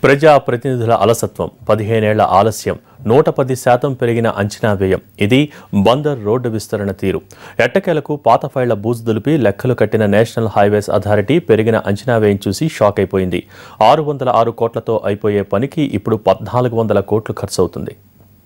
ప్రజా ప్రతినిధుల అలసత్వం పదిహేనేళ్ల ఆలస్యం నూట పది శాతం పెరిగిన అంచనా వ్యయం ఇది బందర్ రోడ్డు విస్తరణ తీరు ఎట్టకేలకు పాత ఫైళ్ల బూజు దులిపి లెక్కలు కట్టిన నేషనల్ హైవేస్ అథారిటీ పెరిగిన అంచనా వ్యయం చూసి షాక్ అయిపోయింది ఆరు వందల ఆరు కోట్లతో అయిపోయే పనికి ఇప్పుడు పద్నాలుగు వందల కోట్లు ఖర్చవుతుంది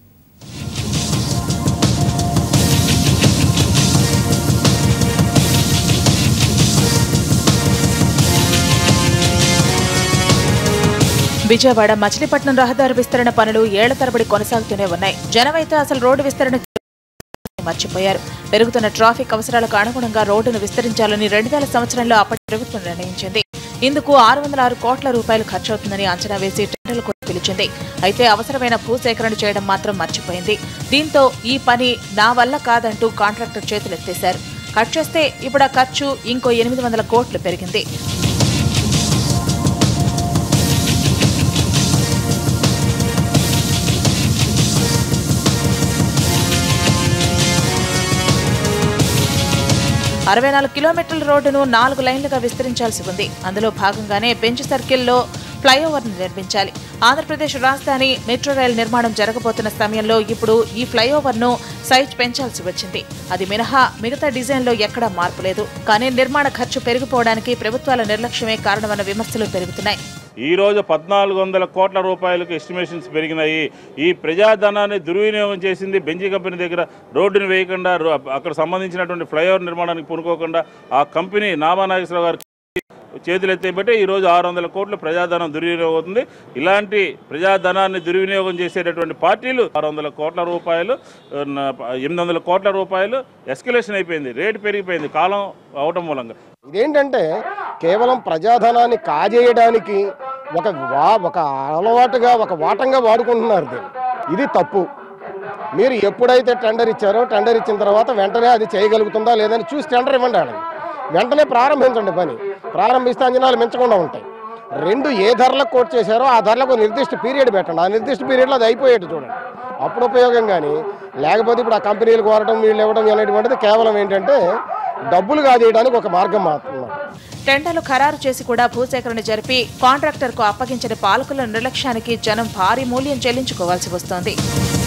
విజయవాడ మచిలీపట్నం రహదారి విస్తరణ పనులు ఏళ్ల తరబడి కొనసాగుతూనే ఉన్నాయి జనమైతే అసలు రోడ్డు విస్తరణ మర్చిపోయారు పెరుగుతున్న ట్రాఫిక్ అవసరాలకు అనుగుణంగా రోడ్డును విస్తరించాలని రెండు వేల సంవత్సరంలో అప్పటి ప్రభుత్వం నిర్ణయించింది ఇందుకు ఆరు వందల ఆరు కోట్ల రూపాయలు ఖర్చవుతుందని అంచనా వేసి టెండర్లు కూడా పిలిచింది అయితే అవసరమైన భూసేకరణ చేయడం మాత్రం మర్చిపోయింది దీంతో ఈ పని నా వల్ల కాదంటూ కాంట్రాక్టర్ చేతులెత్తేశారు కట్ చేస్తే ఇప్పుడు ఆ ఖర్చు ఇంకో ఎనిమిది వందల కోట్లు పెరిగింది అరవై నాలుగు కిలోమీటర్ల రోడ్డును నాలుగు లైన్లుగా విస్తరించాల్సి ఉంది అందులో భాగంగానే బెంచ్ సర్కిల్లో ఫ్లైఓవర్ను నిర్మించాలి ఆంధ్రప్రదేశ్ రాజధాని మెట్రో రైల్ నిర్మాణం జరగబోతున్న సమయంలో ఇప్పుడు ఈ ఫ్లైఓవర్ను సైజ్ పెంచాల్సి వచ్చింది అది మినహా మిగతా డిజైన్లో ఎక్కడా మార్పు లేదు కానీ నిర్మాణ ఖర్చు పెరిగిపోవడానికి ప్రభుత్వాల నిర్లక్ష్యమే కారణమన్న విమర్శలు పెరుగుతున్నాయి ఈ రోజు పద్నాలుగు వందల కోట్ల రూపాయలకు ఎస్టిమేషన్స్ పెరిగినాయి ఈ ప్రజాధనాన్ని దుర్వినియోగం చేసింది బెంజీ కంపెనీ దగ్గర రోడ్డుని వేయకుండా రో- అక్కడ సంబంధించినటువంటి ఫ్లైఓవర్ నిర్మాణానికి పూనుకోకుండా ఆ కంపెనీ నామానాగేశ్వరరావు గారు చేతులు ఎత్తేబట్టే ఈరోజు ఆరు వందల కోట్ల ప్రజాధనం దుర్వినియోగం అవుతుంది ఇలాంటి ప్రజాధనాన్ని దుర్వినియోగం చేసేటటువంటి పార్టీలు ఆరు వందల కోట్ల రూపాయలు ఆ, న- ఎనిమిది వందల కోట్ల రూపాయలు ఎస్కలేషన్ అయిపోయింది రేటు పెరిగిపోయింది కాలం అవటం మూలంగా ఇదేంటంటే కేవలం ప్రజాధనాన్ని కాజేయడానికి ఒక వా ఒక అలవాటుగా ఒక వాటంగా వాడుకుంటున్నారు దీన్ని ఇది తప్పు మీరు ఎప్పుడైతే టెండర్ ఇచ్చారో టెండర్ ఇచ్చిన తర్వాత వెంటనే అది చేయగలుగుతుందా లేదని చూసి టెండర్ ఇవ్వండి వాళ్ళని వెంటనే ప్రారంభించండి పని ప్రారంభిస్తే అంచనాలు మించకుండా ఉంటాయి రెండు ఏ ధరలకు కోట్ చేశారో ఆ ధరలకు ఒక నిర్దిష్ట పీరియడ్ పెట్టండి ఆ నిర్దిష్ట పీరియడ్లో అది అయిపోయేట్టు చూడండి అప్పుడు ఉపయోగం కానీ లేకపోతే ఇప్పుడు ఆ కంపెనీలు కోరడం వీళ్ళు ఇవ్వడం అనేటువంటిది కేవలం ఏంటంటే డబ్బులు కాజేయడానికి ఒక మార్గం మాత్రమే టెండర్లు ఖరారు చేసి కూడా భూసేకరణ జరిపి కాంట్రాక్టర్కు అప్పగించిన పాలకుల నిర్లక్ష్యానికి జనం భారీ మూల్యం చెల్లించుకోవాల్సి వస్తోంది